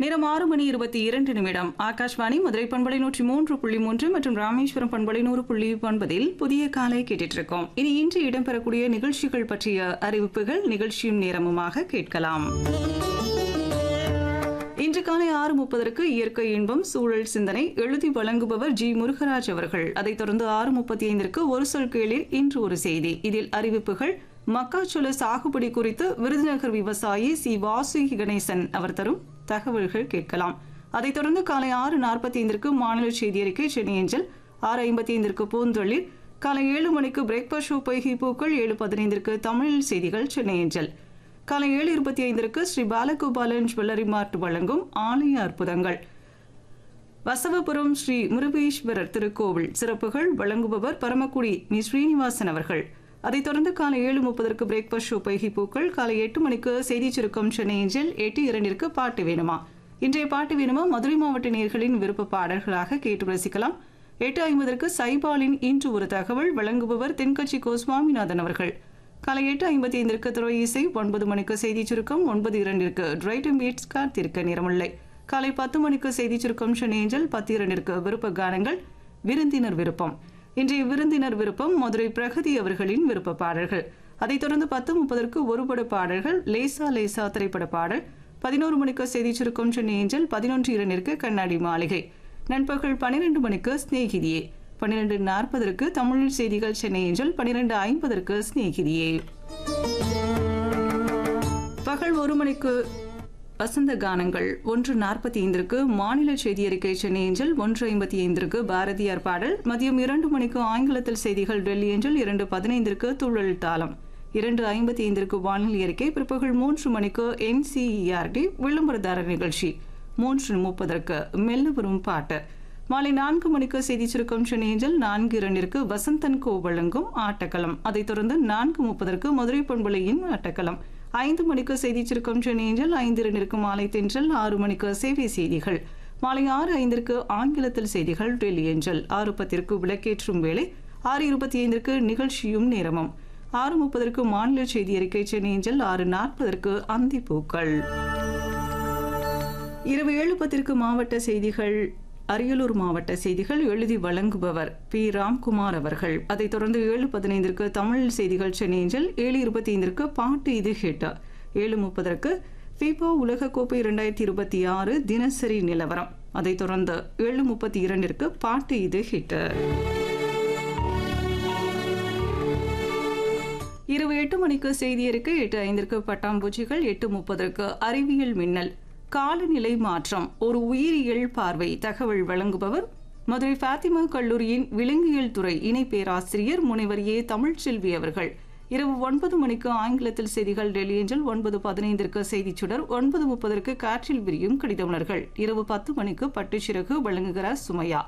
நேரம் ஆறு மணி இருபத்தி இரண்டு நிமிடம் ஆகாஷ்வாணி மதுரை பண்பலை நூற்றி மூன்று புள்ளி மூன்று மற்றும் ராமேஸ்வரம் பண்பலை நூறு புள்ளி ஒன்பதில் புதிய காலை கேட்டுட்டு இருக்கோம் இனி இன்று இடம்பெறக்கூடிய நிகழ்ச்சிகள் பற்றிய அறிவிப்புகள் நிகழ்ச்சியும் நேரமுமாக கேட்கலாம் இன்று காலை ஆறு முப்பதற்கு இயற்கை இன்பம் சூழல் சிந்தனை எழுதி வழங்குபவர் ஜி முருகராஜ் அவர்கள் அதைத் தொடர்ந்து ஆறு முப்பத்தி ஐந்திற்கு ஒரு சொல் கேளிர் இன்று ஒரு செய்தி இதில் அறிவிப்புகள் மக்காச்சோள சாகுபடி குறித்து விருதுநகர் விவசாயி சி வாசு கணேசன் அவர் தரும் தகவல்கள் கேட்கலாம் அதைத் தொடர்ந்து காலை ஆறு நாற்பத்தி ஐந்திற்கு மாநில செய்தி அறிக்கை சென்னை அஞ்சல் ஆறு ஐம்பத்தி ஐந்திற்கு பூந்தொழில் காலை ஏழு மணிக்கு பிரேக்ஃபாஸ்ட் ஷோ பொய்கி பூக்கள் ஏழு பதினைந்திற்கு தமிழ் செய்திகள் சென்னை அஞ்சல் காலை ஏழு இருபத்தி ஐந்திற்கு ஸ்ரீ பாலகோபாலன் ஜுவல்லரி மார்ட் வழங்கும் ஆலய அற்புதங்கள் வசவபுரம் ஸ்ரீ முருகேஸ்வரர் திருக்கோவில் சிறப்புகள் வழங்குபவர் பரமக்குடி மி ஸ்ரீனிவாசன் அவர்கள் அதைத் தொடர்ந்து காலை ஏழு முப்பதற்கு பிரேக்ஃபாஸ்ட் ஷோ பைகி பூக்கள் காலை எட்டு மணிக்கு செய்தி சுருக்கம் சென்னை ஏஞ்சல் எட்டு இரண்டிற்கு பாட்டு வேணுமா இன்றைய பாட்டு வேணுமா மதுரை மாவட்ட நேர்களின் விருப்ப பாடல்களாக கேட்டு ரசிக்கலாம் எட்டு ஐம்பதற்கு சைபாலின் இன்று ஒரு தகவல் வழங்குபவர் தென்கட்சி கோ சுவாமிநாதன் அவர்கள் காலை எட்டு ஐம்பத்தி ஐந்திற்கு துறை இசை ஒன்பது மணிக்கு செய்தி சுருக்கம் ஒன்பது இரண்டிற்கு டிரைட் மீட்ஸ் காத்திருக்க நேரமில்லை காலை பத்து மணிக்கு செய்தி சுருக்கம் ஷனேஞ்சல் பத்து இரண்டிற்கு விருப்ப கானங்கள் விருந்தினர் விருப்பம் இன்றைய விருந்தினர் விருப்பம் மதுரை பிரகதி அவர்களின் விருப்ப பாடல்கள் அதைத் தொடர்ந்து பத்து முப்பதற்கு ஒருபட பாடல்கள் லேசா லேசா திரைப்பட பாடல் பதினோரு மணிக்கு செய்தி சுருக்கம் சென்னையஞ்சல் பதினொன்று இரண்டிற்கு கண்ணாடி மாளிகை நண்பகல் பன்னிரண்டு மணிக்கு ஸ்நேகிதியே பன்னிரண்டு நாற்பதற்கு தமிழ் செய்திகள் சென்னை ஏஞ்சல் பன்னிரண்டு ஐம்பதற்கு ஸ்நேகிதியே பகல் ஒரு மணிக்கு வசந்த கானங்கள் ஒன்று நாற்பத்தி ஐந்திற்கு மாநில செய்தி அறிக்கை சென்னை ஏஞ்சல் ஒன்று ஐம்பத்தி ஐந்திற்கு பாரதியார் பாடல் மதியம் இரண்டு மணிக்கு ஆங்கிலத்தில் செய்திகள் டெல்லி ஏஞ்சல் இரண்டு பதினைந்திற்கு துள்ளல் தாளம் இரண்டு ஐம்பத்தி ஐந்திற்கு வானிலை அறிக்கை பிற்பகல் மூன்று மணிக்கு என்சிஇஆர்டி விளம்பரதாரர் நிகழ்ச்சி மூன்று முப்பதற்கு மெல்ல வரும் பாட்டு மாலை நான்கு மணிக்கு செய்தி சுருக்கம் சென்னையஞ்சல் நான்கு இரண்டிற்கு வசந்தன் கோ வழங்கும் ஆட்டக்களம் அதைத் தொடர்ந்து நான்கு முப்பதற்கு மதுரை பண்புலையின் ஆட்டக்களம் ஐந்து மணிக்கு செய்தி சுருக்கம் சென்னையஞ்சல் ஐந்து இரண்டிற்கு மாலை தென்றல் ஆறு மணிக்கு சேவை செய்திகள் மாலை ஆறு ஐந்திற்கு ஆங்கிலத்தில் செய்திகள் டெல்லி ஏஞ்சல் ஆறு பத்திற்கு விளக்கேற்றும் வேளை ஆறு இருபத்தி ஐந்திற்கு நிகழ்ச்சியும் நேரமும் ஆறு முப்பதற்கு மாநில செய்தி அறிக்கை சென்னையஞ்சல் ஆறு நாற்பதற்கு அந்தி பூக்கள் இரவு ஏழு பத்திற்கு மாவட்ட செய்திகள் அரியலூர் மாவட்ட செய்திகள் எழுதி வழங்குபவர் பி ராம்குமார் அவர்கள் அதைத் தொடர்ந்து ஏழு பதினைந்திற்கு தமிழ் செய்திகள் சென்னையஞ்சல் ஏழு இருபத்தி ஐந்திற்கு பாட்டு இது ஹிட் ஏழு முப்பதற்கு ஃபிபா உலகக்கோப்பை இரண்டாயிரத்தி இருபத்தி ஆறு தினசரி நிலவரம் அதைத் தொடர்ந்து ஏழு முப்பத்தி இரண்டிற்கு பாட்டு இது ஹிட் இரவு எட்டு மணிக்கு செய்தி அறிக்கை எட்டு ஐந்திற்கு பட்டாம்பூச்சிகள் எட்டு முப்பதற்கு அறிவியல் மின்னல் காலநிலை மாற்றம் ஒரு உயிரியல் பார்வை தகவல் வழங்குபவர் மதுரை ஃபாத்திமா கல்லூரியின் விலங்கியல் துறை இணை பேராசிரியர் முனைவர் ஏ தமிழ்ச்செல்வி அவர்கள் இரவு ஒன்பது மணிக்கு ஆங்கிலத்தில் செய்திகள் டெல்லி ஏஞ்சல் ஒன்பது பதினைந்திற்கு செய்திச் சுடர் ஒன்பது முப்பதற்கு காற்றில் விரியும் கடிதமுனர்கள் இரவு பத்து மணிக்கு பட்டுச்சிறகு வழங்குகிறார் சுமையா